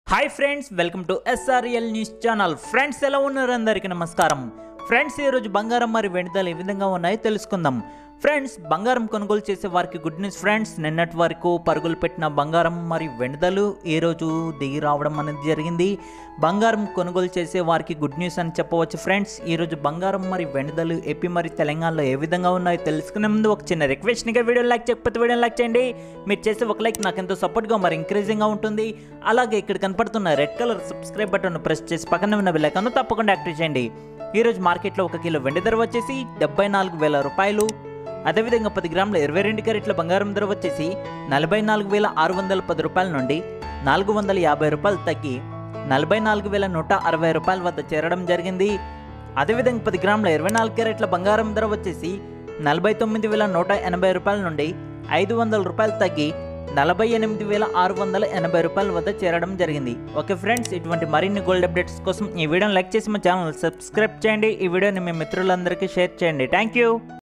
hi friends welcome to SRL news channel friends ఎలా ఉన్నారు అందరికీ నమస్కారం ఫ్రెండ్స్ ఈరోజు బంగారం మరి వెండితలు ఏ విధంగా ఉన్నాయో తెలుసుకుందాం ఫ్రెండ్స్ బంగారం కొనుగోలు చేసే వారికి గుడ్ న్యూస్ ఫ్రెండ్స్ నిన్నటి వరకు పరుగులు పెట్టిన బంగారం మరి వెండితలు ఈరోజు దిగి రావడం అనేది జరిగింది బంగారం కొనుగోలు చేసే వారికి గుడ్ న్యూస్ అని చెప్పవచ్చు ఫ్రెండ్స్ ఈరోజు బంగారం మరి వెండిదలు ఏపీ మరి తెలంగాణలో ఏ విధంగా ఉన్నాయో తెలుసుకునే ముందు ఒక చిన్న రిక్వెస్ట్గా వీడియో లైక్ చేయకపోతే వీడియో లైక్ చేయండి మీరు చేసే ఒక లైక్ నాకు ఎంతో సపోర్ట్గా మరి ఇంక్రీజింగ్గా ఉంటుంది అలాగే ఇక్కడ కనపడుతున్న red colour subscribe button press చేసి పక్కన ఉన్న విలేకను తప్పకుండా యాక్టివ్ చేయండి ఈరోజు మార్కెట్లో ఒక కిలో వెండి ధర వచ్చేసి డెబ్బై నాలుగు వేల రూపాయలు అదేవిధంగా పది గ్రాముల ఇరవై రెండు క్యారెట్ల బంగారం ధర వచ్చేసి నలభై నాలుగు వేల ఆరు వందల పది రూపాయల నుండి నాలుగు వందల యాభై రూపాయలు తగ్గి నలభై నాలుగు వేల నూట అరవై రూపాయల వద్ద చేరడం జరిగింది అదేవిధంగా పది గ్రాముల ఇరవై నాలుగు క్యారెట్ల బంగారం ధర వచ్చేసి నలభై తొమ్మిది వేల నూట ఎనభై రూపాయల నుండి ఐదు వందల రూపాయలు తగ్గి నలభై ఎనిమిది వేల ఆరు వందల ఎనభై రూపాయల వద్ద చేరడం జరిగింది ఓకే ఫ్రెండ్స్ ఇటువంటి మరిన్ని గోల్డ్ అప్డేట్స్ కోసం ఈ వీడియోని లైక్ చేసి మా ఛానల్ సబ్స్క్రైబ్ చేయండి ఈ వీడియోని మీ మిత్రులందరికీ షేర్ చేయండి థ్యాంక్ యూ